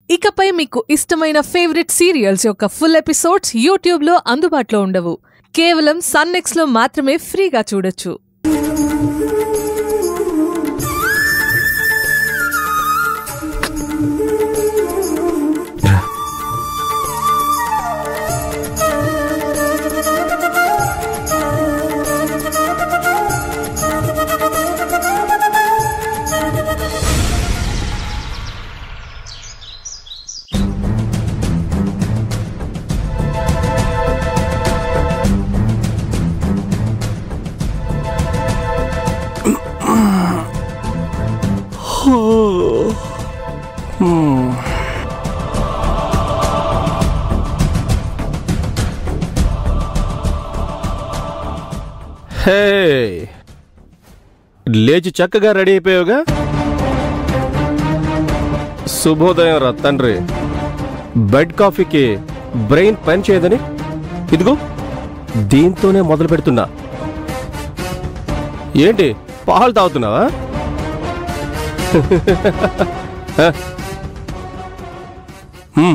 ఇకపై మీకు ఇష్టమైన ఫేవరెట్ సీరియల్స్ యొక్క ఫుల్ ఎపిసోడ్స్ యూట్యూబ్లో అందుబాటులో ఉండవు కేవలం సన్నెక్స్లో మాత్రమే ఫ్రీగా చూడొచ్చు హే లేచి చక్కగా రెడీ అయిపోయావుగా శుభోదయం రా తండ్రి బెడ్ కాఫీకి బ్రెయిన్ పని చేయదని ఇదిగో దీంతోనే మొదలు పెడుతున్నా ఏంటి పాలు తాగుతున్నావా హ? హ్మ్.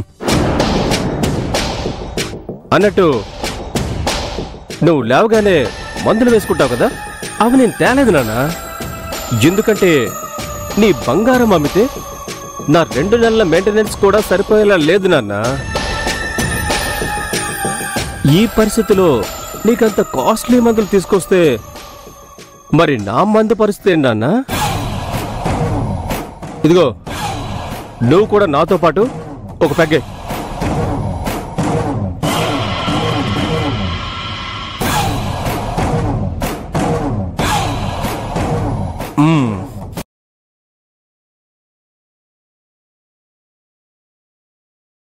అన్నట్టు నువ్వు లేవగానే మందులు వేసుకుంటావు కదా అవి నేను తేలేదు నాన్న ఎందుకంటే నీ బంగారం అమ్మితే నా రెండు నెలల మెయింటెనెన్స్ కూడా సరిపోయేలా లేదు నాన్న ఈ పరిస్థితిలో నీకంత కాస్ట్లీ మందులు తీసుకొస్తే మరి నా మందు పరిస్థితి ఏంటి నాన్న ఇదిగో నువ్వు కూడా నాతో పాటు ఒక పెగ్గే మ్మ్.